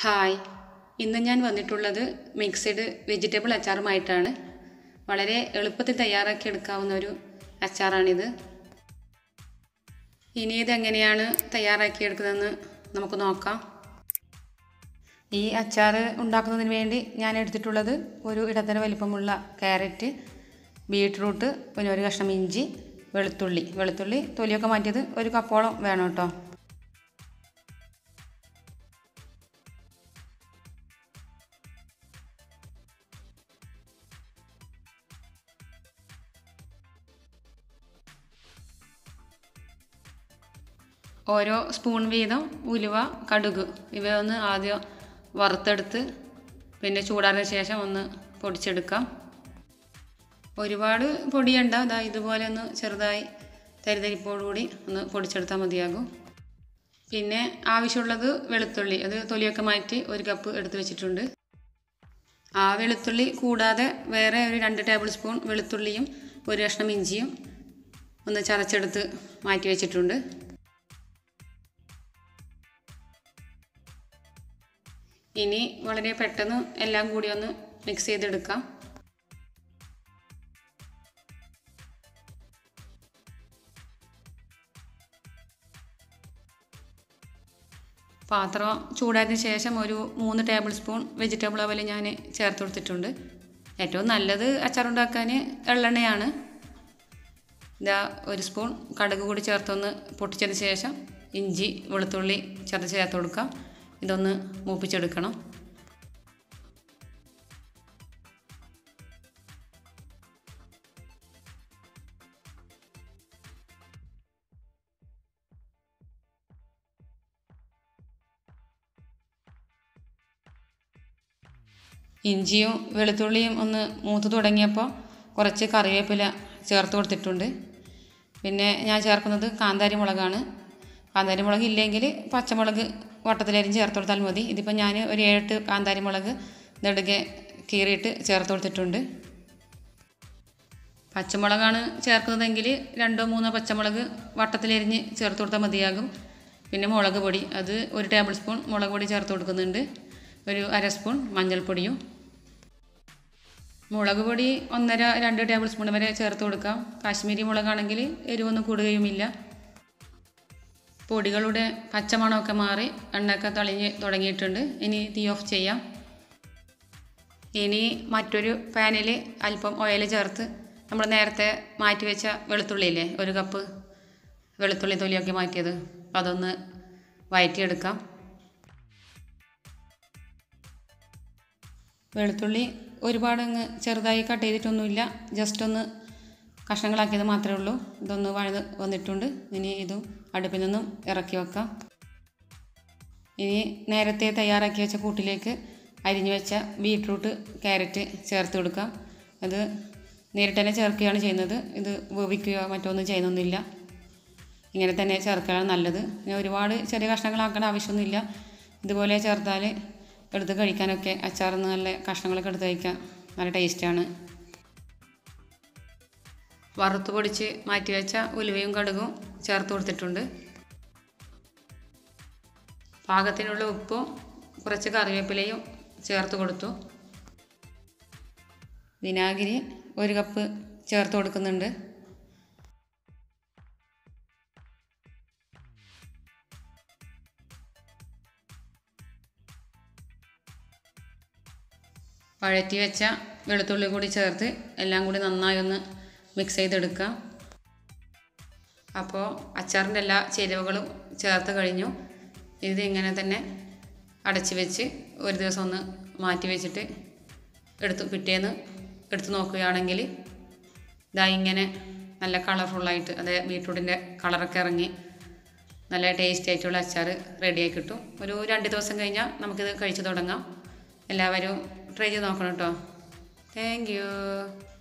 hi ഇന്ന് ഞാൻ വന്നിട്ടുള്ളത് മിക്സഡ് വെജിറ്റബിൾ അച്ചാറുമായിട്ടാണ് വളരെ എളുപ്പത്തിൽ തയ്യാറാക്കി എടുക്കാവുന്ന ഒരു അച്ചാറാണിത് ഇനി ഇതെങ്ങനെയാണ് തയ്യാറാക്കിയെടുക്കുന്നതെന്ന് നമുക്ക് നോക്കാം ഈ അച്ചാർ ഉണ്ടാക്കുന്നതിന് വേണ്ടി ഞാൻ എടുത്തിട്ടുള്ളത് ഒരു ഇടത്തര വലിപ്പമുള്ള ക്യാരറ്റ് ബീട്രൂട്ട് പിന്നെ ഒരു കഷ്ണം ഇഞ്ചി വെളുത്തുള്ളി വെളുത്തുള്ളി തൊലിയൊക്കെ മാറ്റിയത് ഒരു കപ്പോളം വേണം കേട്ടോ ഓരോ സ്പൂൺ വീതം ഉലുവ കടുക് ഇവയൊന്ന് ആദ്യം വറുത്തെടുത്ത് പിന്നെ ചൂടാറിയ ശേഷം ഒന്ന് പൊടിച്ചെടുക്കാം ഒരുപാട് പൊടിയണ്ട അതാ ഇതുപോലെ ഒന്ന് ചെറുതായി തരിതരിപ്പോടുകൂടി ഒന്ന് പൊടിച്ചെടുത്താൽ മതിയാകും പിന്നെ ആവശ്യമുള്ളത് വെളുത്തുള്ളി അത് തൊലിയൊക്കെ മാറ്റി ഒരു കപ്പ് എടുത്ത് വെച്ചിട്ടുണ്ട് ആ വെളുത്തുള്ളി കൂടാതെ വേറെ ഒരു രണ്ട് ടേബിൾ സ്പൂൺ വെളുത്തുള്ളിയും ഒരു കഷ്ണം ഇഞ്ചിയും ഒന്ന് ചതച്ചെടുത്ത് മാറ്റി വെച്ചിട്ടുണ്ട് ഇനി വളരെ പെട്ടെന്ന് എല്ലാം കൂടി ഒന്ന് മിക്സ് ചെയ്തെടുക്കാം പാത്രം ചൂടായതിനു ശേഷം ഒരു മൂന്ന് ടേബിൾ സ്പൂൺ വെജിറ്റബിൾ ഓയിൽ ഞാൻ ചേർത്ത് കൊടുത്തിട്ടുണ്ട് ഏറ്റവും നല്ലത് അച്ചാറുണ്ടാക്കാൻ എള്ളെണ്ണയാണ് ഇതാ ഒരു സ്പൂൺ കടുക് കൂടി ചേർത്തൊന്ന് പൊട്ടിച്ചതിന് ശേഷം ഇഞ്ചി വെളുത്തുള്ളി ചേർത്ത് ചേർത്ത് കൊടുക്കാം ഇതൊന്ന് മൂപ്പിച്ചെടുക്കണം ഇഞ്ചിയും വെളുത്തുള്ളിയും ഒന്ന് മൂത്ത് തുടങ്ങിയപ്പോൾ കുറച്ച് കറിവേപ്പില ചേർത്ത് കൊടുത്തിട്ടുണ്ട് പിന്നെ ഞാൻ ചേർക്കുന്നത് കാന്താരി മുളകാണ് കാന്താരി മുളക് ഇല്ലെങ്കിൽ പച്ചമുളക് വട്ടത്തിലരിഞ്ഞ് ചേർത്ത് കൊടുത്താൽ മതി ഇതിപ്പോൾ ഞാൻ ഒരു ഏഴെട്ട് കാന്താരി മുളക് നെടുകെ കീറിയിട്ട് ചേർത്ത് കൊടുത്തിട്ടുണ്ട് പച്ചമുളകാണ് ചേർക്കുന്നതെങ്കിൽ രണ്ടോ മൂന്നോ പച്ചമുളക് വട്ടത്തിലരിഞ്ഞ് ചേർത്ത് കൊടുത്താൽ മതിയാകും പിന്നെ മുളക് പൊടി അത് ഒരു ടേബിൾ സ്പൂൺ മുളക് പൊടി ചേർത്ത് കൊടുക്കുന്നുണ്ട് ഒരു അര സ്പൂൺ മഞ്ഞൾപ്പൊടിയും മുളക് പൊടി ഒന്നര രണ്ട് ടേബിൾ സ്പൂൺ വരെ ചേർത്ത് കൊടുക്കാം കാശ്മീരി മുളകാണെങ്കിൽ എരിവൊന്നും കൂടുകയുമില്ല പൊടികളുടെ പച്ചമണമൊക്കെ മാറി എണ്ണയൊക്കെ തളിഞ്ഞ് തുടങ്ങിയിട്ടുണ്ട് ഇനി തീ ഓഫ് ചെയ്യാം ഇനി മറ്റൊരു പാനിൽ അല്പം ഓയിൽ ചേർത്ത് നമ്മൾ നേരത്തെ മാറ്റി വെച്ച വെളുത്തുള്ളിയില്ലേ ഒരു കപ്പ് വെളുത്തുള്ളി തൊലിയൊക്കെ മാറ്റിയത് അതൊന്ന് വയറ്റിയെടുക്കാം വെളുത്തുള്ളി ഒരുപാട് അങ്ങ് ചെറുതായി കട്ട് ചെയ്തിട്ടൊന്നുമില്ല ജസ്റ്റ് ഒന്ന് കഷ്ണങ്ങളാക്കിയത് മാത്രമേ ഉള്ളൂ ഇതൊന്ന് വഴുത് വന്നിട്ടുണ്ട് ഇനി ഇതും അടുപ്പിൽ നിന്നും ഇറക്കി വെക്കാം ഇനി നേരത്തെ തയ്യാറാക്കി വെച്ച കൂട്ടിലേക്ക് അരിഞ്ഞു വെച്ച ബീട്രൂട്ട് ക്യാരറ്റ് ചേർത്ത് കൊടുക്കാം അത് നേരിട്ട് തന്നെ ചേർക്കുകയാണ് ചെയ്യുന്നത് ഇത് വേവിക്കുകയോ മറ്റൊന്നും ചെയ്യുന്നൊന്നുമില്ല ഇങ്ങനെ തന്നെ ചേർക്കുകയാണ് നല്ലത് പിന്നെ ഒരുപാട് ചെറിയ കഷ്ണങ്ങളാക്കേണ്ട ആവശ്യമൊന്നുമില്ല ഇതുപോലെ ചേർത്താൽ എടുത്ത് കഴിക്കാനൊക്കെ അച്ചാറിന്ന് നല്ല കഷ്ണങ്ങളൊക്കെ എടുത്ത് കഴിക്കാൻ നല്ല ടേസ്റ്റാണ് വറുത്ത് പൊടിച്ച് മാറ്റി വെച്ച ഉലുവയും കടുകും ചേർത്ത് കൊടുത്തിട്ടുണ്ട് പാകത്തിനുള്ള ഉപ്പും കുറച്ച് കറിവേപ്പിലയും ചേർത്ത് കൊടുത്തു വിനാഗിരി ഒരു കപ്പ് ചേർത്ത് കൊടുക്കുന്നുണ്ട് വഴറ്റി വെച്ച വെളുത്തുള്ളി കൂടി ചേർത്ത് എല്ലാം കൂടി നന്നായി ഒന്ന് മിക്സ് ചെയ്തെടുക്കാം അപ്പോൾ അച്ചാറിൻ്റെ എല്ലാ ചേരുവകളും ചേർത്ത് കഴിഞ്ഞു ഇത് ഇങ്ങനെ തന്നെ അടച്ച് വെച്ച് ഒരു ദിവസം ഒന്ന് മാറ്റി വെച്ചിട്ട് എടുത്ത് പിറ്റേന്ന് എടുത്ത് നോക്കുകയാണെങ്കിൽ ഇതാ ഇങ്ങനെ നല്ല കളർഫുള്ളായിട്ട് അതേ ബീട്രൂട്ടിൻ്റെ കളറൊക്കെ ഇറങ്ങി നല്ല ടേസ്റ്റി ആയിട്ടുള്ള അച്ചാർ റെഡിയായി കിട്ടും ഒരു രണ്ട് ദിവസം കഴിഞ്ഞാൽ നമുക്കിത് കഴിച്ചു തുടങ്ങാം എല്ലാവരും ട്രൈ ചെയ്ത് നോക്കണം കേട്ടോ താങ്ക് യു